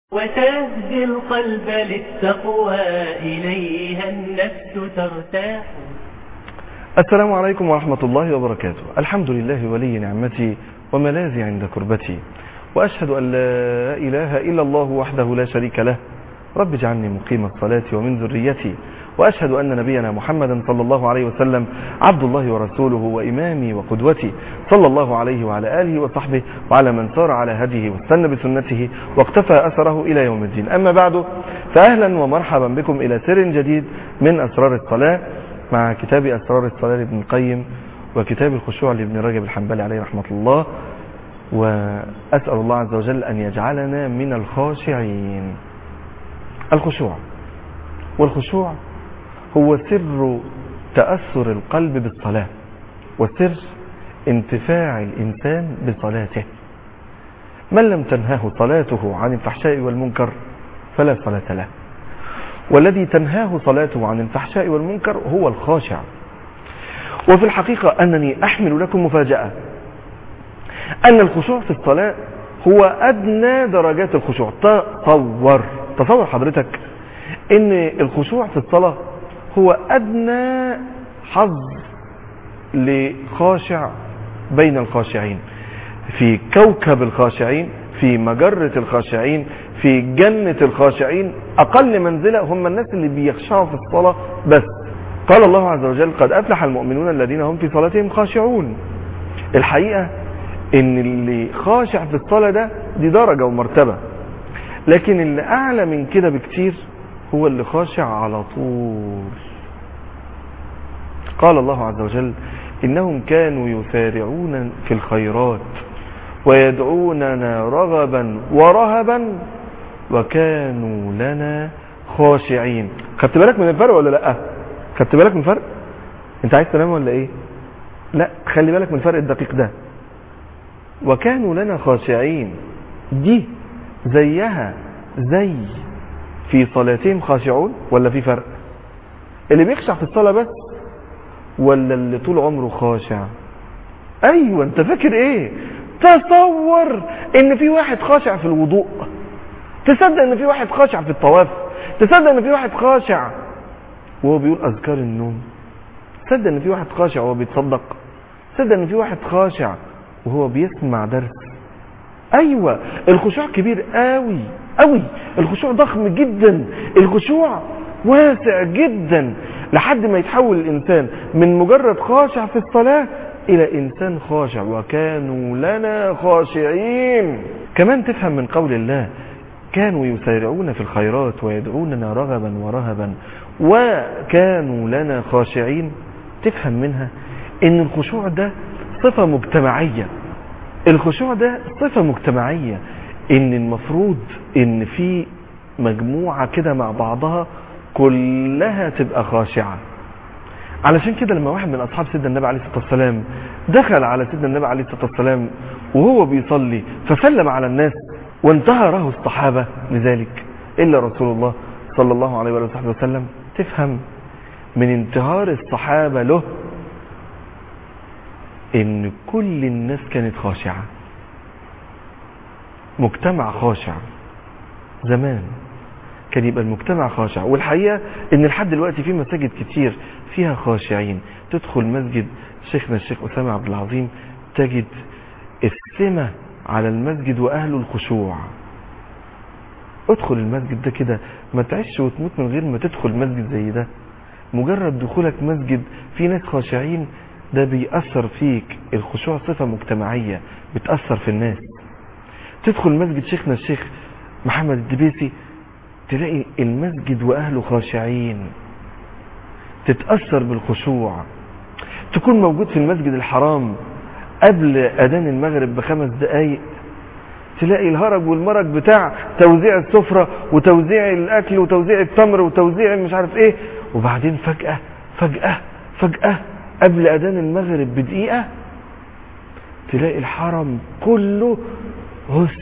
وتهدي القلب للتقوى إليها النفس ترتاح السلام عليكم ورحمة الله وبركاته الحمد لله ولي نعمتي وملاذي عند كربتي وأشهد أن لا إله إلا الله وحده لا شريك له رب اجعلني مقيم الصلاة ومن ذريتي وأشهد أن نبينا محمدا صلى الله عليه وسلم عبد الله ورسوله وإمامي وقدوتي صلى الله عليه وعلى آله وصحبه وعلى من سار على هديه واستنى بسنته واقتفى أثره إلى يوم الدين أما بعد فأهلا ومرحبا بكم إلى سر جديد من أسرار الصلاة مع كتاب أسرار الصلاة لابن القيم وكتاب الخشوع لابن رجب الحنبلي عليه رحمة الله وأسأل الله عز وجل أن يجعلنا من الخاشعين الخشوع والخشوع هو سر تأثر القلب بالصلاة وسر انتفاع الإنسان بصلاته من لم تنهاه صلاته عن الفحشاء والمنكر فلا صلاة له والذي تنهاه صلاته عن الفحشاء والمنكر هو الخاشع وفي الحقيقة أنني أحمل لكم مفاجأة أن الخشوع في الصلاة هو أدنى درجات الخشوع تصور تصور حضرتك أن الخشوع في الصلاة هو أدنى حظ لخاشع بين الخاشعين في كوكب الخاشعين في مجرة الخاشعين في جنة الخاشعين أقل منزلة هم الناس اللي بيخشعوا في الصلاة بس قال الله عز وجل قد أفلح المؤمنون الذين هم في صلاتهم خاشعون الحقيقة ان اللي خاشع في الصلاة ده دي درجة ومرتبة لكن اللي أعلى من كده بكتير هو اللي خاشع على طول قال الله عز وجل إنهم كانوا يسارعون في الخيرات ويدعوننا رغبا ورهبا وكانوا لنا خاشعين خدت بالك من الفرق ولا لا خدت بالك من الفرق انت عايز تنام ولا ايه لا خلي بالك من الفرق الدقيق ده وكانوا لنا خاشعين دي زيها زي في صلاتهم خاشعون ولا في فرق اللي بيخشع في الصلاة بس ولا اللي طول عمره خاشع ايوه انت فاكر ايه تصور ان في واحد خاشع في الوضوء تصدق ان في واحد خاشع في الطواف تصدق ان في واحد خاشع وهو بيقول اذكار النوم تصدق ان في واحد خاشع وهو بيتصدق تصدق ان في واحد خاشع وهو بيسمع درس ايوه الخشوع كبير قوي قوي الخشوع ضخم جدا الخشوع واسع جدا لحد ما يتحول الانسان من مجرد خاشع في الصلاة الى انسان خاشع وكانوا لنا خاشعين كمان تفهم من قول الله كانوا يسارعون في الخيرات ويدعوننا رغبا ورهبا وكانوا لنا خاشعين تفهم منها ان الخشوع ده صفة مجتمعية الخشوع ده صفة مجتمعية ان المفروض ان في مجموعة كده مع بعضها كلها تبقى خاشعة علشان كده لما واحد من اصحاب سيدنا النبي عليه الصلاة والسلام دخل على سيدنا النبي عليه الصلاة والسلام وهو بيصلي فسلم على الناس وانتهره الصحابة لذلك الا رسول الله صلى الله عليه وآله وسلم تفهم من انتهار الصحابة له ان كل الناس كانت خاشعة مجتمع خاشع زمان كان يبقى المجتمع خاشع والحقيقة ان لحد دلوقتي في مساجد كتير فيها خاشعين تدخل مسجد شيخنا الشيخ أسامة عبد العظيم تجد السمة على المسجد وأهله الخشوع ادخل المسجد ده كده ما تعيش وتموت من غير ما تدخل مسجد زي ده مجرد دخولك مسجد في ناس خاشعين ده بيأثر فيك الخشوع صفة مجتمعية بتأثر في الناس تدخل مسجد شيخنا الشيخ محمد الدبيسي تلاقي المسجد وأهله خاشعين تتأثر بالخشوع تكون موجود في المسجد الحرام قبل أذان المغرب بخمس دقايق تلاقي الهرج والمرج بتاع توزيع السفرة وتوزيع الأكل وتوزيع التمر وتوزيع مش عارف ايه وبعدين فجأة فجأة فجأة قبل أذان المغرب بدقيقة تلاقي الحرم كله هس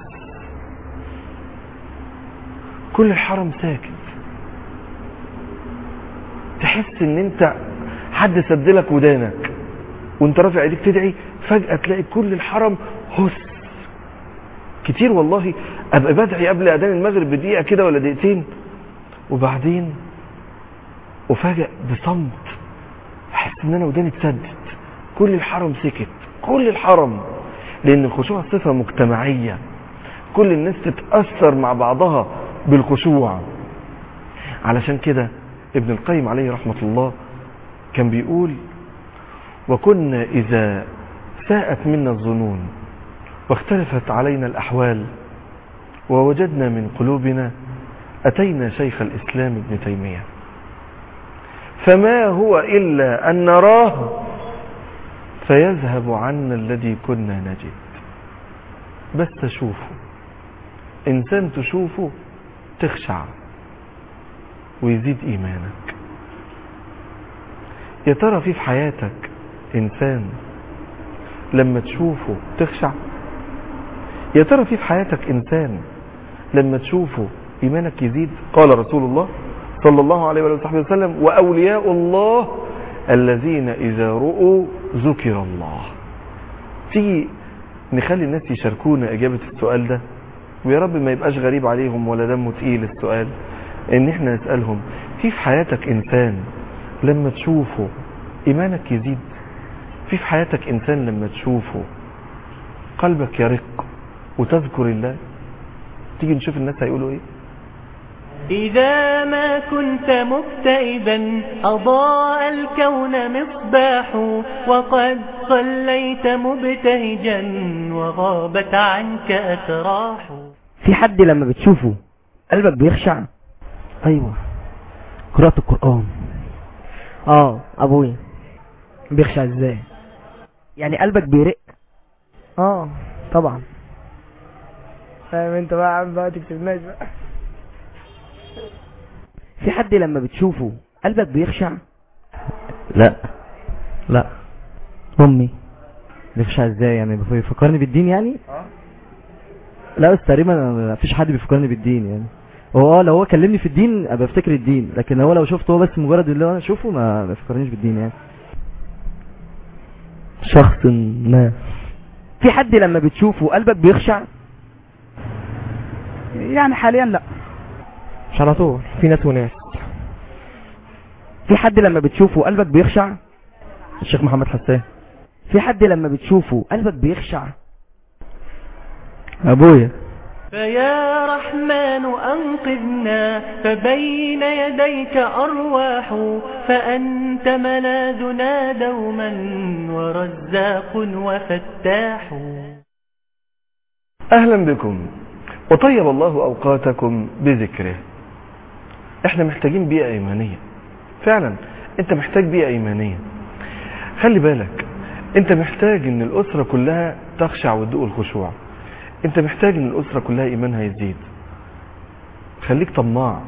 كل الحرم ساكت تحس ان انت حد سدلك ودانك وانت رافع ايديك تدعي فجأة تلاقي كل الحرم هس كتير والله ابقى بدعي قبل اذان المغرب بدقيقه كده ولا دقيقتين وبعدين افاجئ بصمت احس ان انا وداني اتسدت كل الحرم سكت كل الحرم لان الخشوع صفه مجتمعيه كل الناس تتاثر مع بعضها بالخشوع علشان كده ابن القيم عليه رحمه الله كان بيقول وكنا اذا ساءت منا الظنون واختلفت علينا الأحوال ووجدنا من قلوبنا أتينا شيخ الإسلام ابن تيمية فما هو إلا أن نراه فيذهب عنا الذي كنا نجد بس تشوفه إنسان تشوفه تخشع ويزيد إيمانك يا ترى في في حياتك إنسان لما تشوفه تخشع يا ترى في في حياتك إنسان لما تشوفه إيمانك يزيد قال رسول الله صلى الله عليه وآله وسلم وأولياء الله الذين إذا رؤوا ذكر الله تيجي نخلي الناس يشاركونا إجابة السؤال ده ويا رب ما يبقاش غريب عليهم ولا دمه تقيل السؤال ان احنا نسألهم في في حياتك انسان لما تشوفه ايمانك يزيد في في حياتك انسان لما تشوفه قلبك يرق وتذكر الله تيجي نشوف الناس هيقولوا ايه إذا ما كنت مكتئبا أضاء الكون مصباح وقد صليت مبتهجا وغابت عنك أتراح في حد لما بتشوفه قلبك بيخشع ايوه قراءة القرآن اه ابويا بيخشع ازاي يعني قلبك بيرق اه طبعا فاهم انت بقى عم بقى تكتبناش بقى في حد لما بتشوفه قلبك بيخشع لا لا امي بيخشع ازاي يعني بيفكرني بالدين يعني لا بس تقريبا ما فيش حد بيفكرني بالدين يعني هو اه لو هو كلمني في الدين ابقى افتكر الدين لكن هو لو شفته هو بس مجرد اللي انا اشوفه ما ما يفكرنيش بالدين يعني شخص ما في حد لما بتشوفه قلبك بيخشع يعني حاليا لا مش على طول في ناس وناس في حد لما بتشوفه قلبك بيخشع الشيخ محمد حسان في حد لما بتشوفه قلبك بيخشع ابويا فيا رحمن أنقذنا فبين يديك أرواح فأنت ملاذنا دوما ورزاق وفتاح اهلا بكم وطيب الله اوقاتكم بذكره احنا محتاجين بيئة ايمانية فعلا انت محتاج بيئة ايمانية خلي بالك انت محتاج ان الاسرة كلها تخشع وتدوق الخشوع انت محتاج ان الاسرة كلها ايمانها يزيد خليك طماع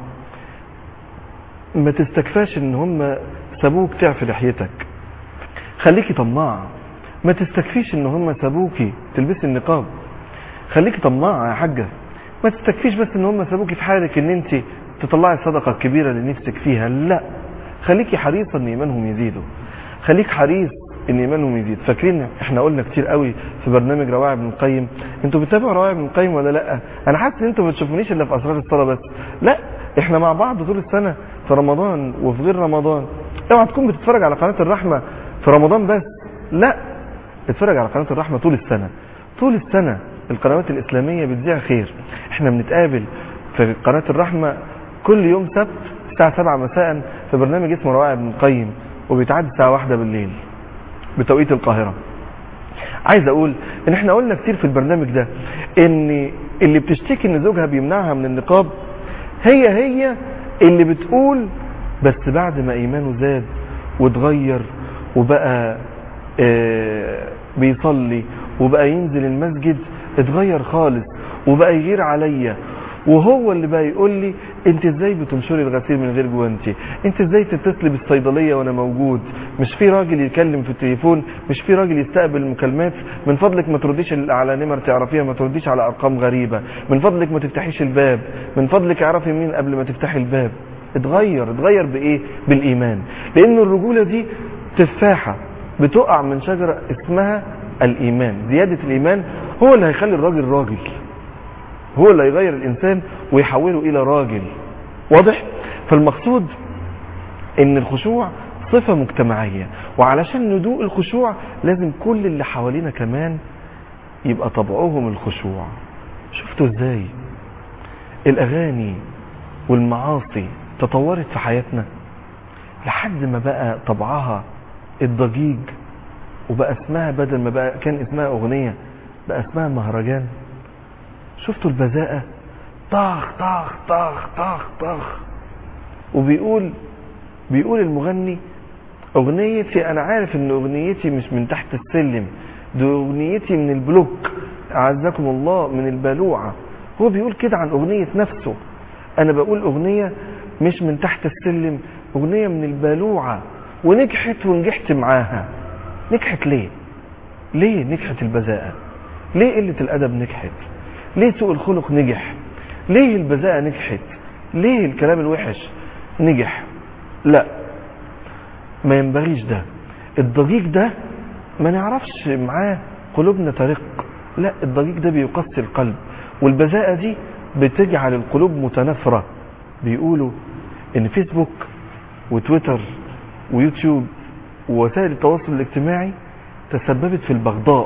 ما تستكفاش ان هم سابوك تعفي لحيتك خليكي طماع ما تستكفيش ان هم سابوكي تلبسي النقاب خليكي طماعة يا حاجة ما تستكفيش بس ان هم سابوكي في حالك ان انت تطلعي الصدقة الكبيرة اللي نفسك فيها لا خليكي حريصة ان ايمانهم يزيدوا خليك حريص ان ايمانهم يزيد فاكرين احنا قلنا كتير قوي في برنامج روائع ابن القيم انتوا بتتابعوا روائع ابن القيم ولا لا انا حاسس ان انتوا ما بتشوفونيش الا في اسرار الصلاه بس لا احنا مع بعض طول السنه في رمضان وفي غير رمضان اوعى تكون بتتفرج على قناه الرحمه في رمضان بس لا اتفرج على قناه الرحمه طول السنه طول السنه القنوات الاسلاميه بتذيع خير احنا بنتقابل في قناه الرحمه كل يوم سبت الساعه 7 مساء في برنامج اسمه روائع ابن القيم وبيتعدي الساعه 1 بالليل بتوقيت القاهرة عايز اقول ان احنا قلنا كتير في البرنامج ده ان اللي بتشتكي ان زوجها بيمنعها من النقاب هي هي اللي بتقول بس بعد ما ايمانه زاد واتغير وبقى آه بيصلي وبقى ينزل المسجد اتغير خالص وبقى يغير عليا وهو اللي بقى يقول لي انت ازاي بتنشري الغسيل من غير جوانتي انت ازاي تتصلي بالصيدليه وانا موجود مش في راجل يتكلم في التليفون مش في راجل يستقبل المكالمات من فضلك ما ترديش على نمر تعرفيها ما ترديش على ارقام غريبه من فضلك ما تفتحيش الباب من فضلك اعرفي مين قبل ما تفتحي الباب اتغير اتغير بايه بالايمان لان الرجوله دي تفاحه بتقع من شجره اسمها الايمان زياده الايمان هو اللي هيخلي الراجل راجل هو اللي يغير الانسان ويحوله الى راجل واضح فالمقصود ان الخشوع صفة مجتمعية وعلشان ندوق الخشوع لازم كل اللي حوالينا كمان يبقى طبعهم الخشوع شفتوا ازاي الاغاني والمعاصي تطورت في حياتنا لحد ما بقى طبعها الضجيج وبقى اسمها بدل ما بقى كان اسمها اغنية بقى اسمها مهرجان شفتوا البذاءة طخ طخ طخ طخ طخ وبيقول بيقول المغني اغنيتي انا عارف ان اغنيتي مش من تحت السلم دي اغنيتي من البلوك اعزكم الله من البلوعة هو بيقول كده عن اغنية نفسه انا بقول اغنية مش من تحت السلم اغنية من البلوعة ونجحت ونجحت معاها نجحت ليه ليه نجحت البذاءة ليه قلة الادب نجحت ليه سوء الخلق نجح ليه البذاءة نجحت ليه الكلام الوحش نجح لا ما ينبغيش ده الضجيج ده ما نعرفش معاه قلوبنا ترق لا الضجيج ده بيقسي القلب والبذاءة دي بتجعل القلوب متنافرة بيقولوا ان فيسبوك وتويتر ويوتيوب ووسائل التواصل الاجتماعي تسببت في البغضاء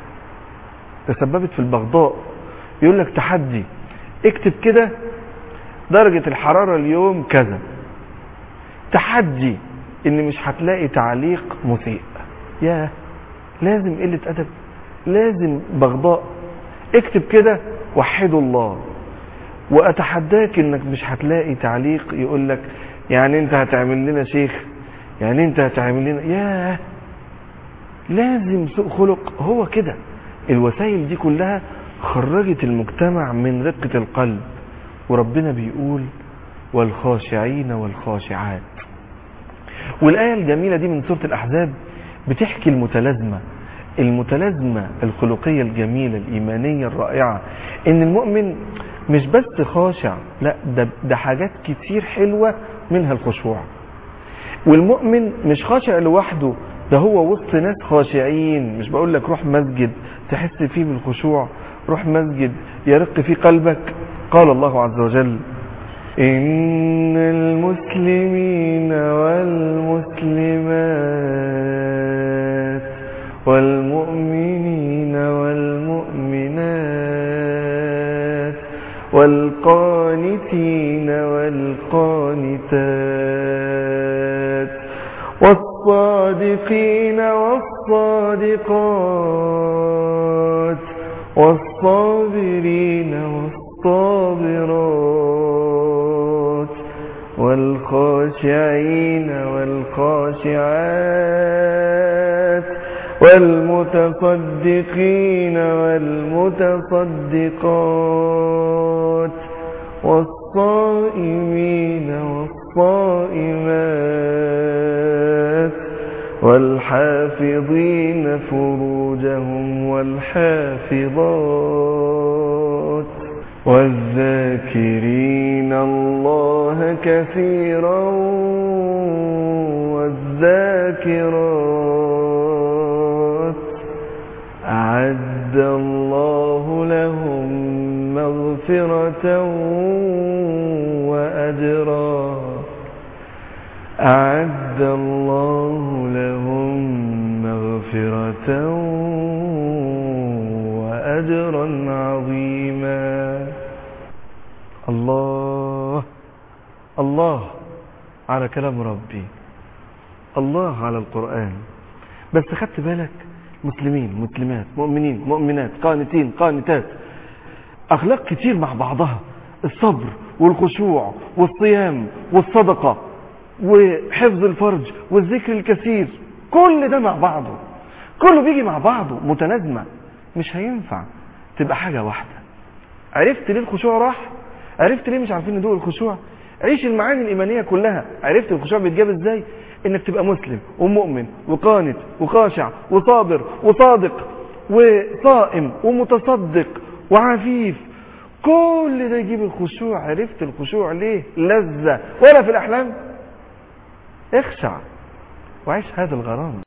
تسببت في البغضاء يقول لك تحدي اكتب كده درجة الحرارة اليوم كذا تحدي ان مش هتلاقي تعليق مسيء يا لازم قلة ادب لازم بغضاء اكتب كده وحدوا الله واتحداك انك مش هتلاقي تعليق يقول لك يعني انت هتعمل لنا شيخ يعني انت هتعمل لنا ياه لازم سوء خلق هو كده الوسائل دي كلها خرجت المجتمع من رقة القلب وربنا بيقول والخاشعين والخاشعات والآية الجميلة دي من سورة الأحزاب بتحكي المتلازمة المتلازمة الخلقية الجميلة الإيمانية الرائعة إن المؤمن مش بس خاشع لا ده, ده حاجات كتير حلوة منها الخشوع والمؤمن مش خاشع لوحده ده هو وسط ناس خاشعين مش بقول لك روح مسجد تحس فيه بالخشوع روح مسجد يرق في قلبك قال الله عز وجل إن المسلمين والمسلمات والمؤمنين والمؤمنات والقانتين والقانتات والصادقين والصادقات والصابرين والصابرات والخاشعين والخاشعات والمتصدقين والمتصدقات والصائمين والصائمات والحافظين فروجهم والحافظات والذاكرين الله كثيرا والذاكرات أعد الله لهم مغفرة وأجرا أعد الله لهم مغفرة وأجرا عظيما الله الله على كلام ربي الله على القرآن بس خدت بالك مسلمين مسلمات مؤمنين مؤمنات قانتين قانتات أخلاق كتير مع بعضها الصبر والخشوع والصيام والصدقة وحفظ الفرج والذكر الكثير كل ده مع بعضه كله بيجي مع بعضه متلازمة مش هينفع تبقى حاجة واحدة عرفت ليه الخشوع راح عرفت ليه مش عارفين ندوق الخشوع عيش المعاني الإيمانية كلها عرفت الخشوع بيتجاب ازاي انك تبقى مسلم ومؤمن وقانت وخاشع وصابر وصادق وصائم ومتصدق وعفيف كل ده يجيب الخشوع عرفت الخشوع ليه لذة ولا في الأحلام اخشع وعيش هذا الغرام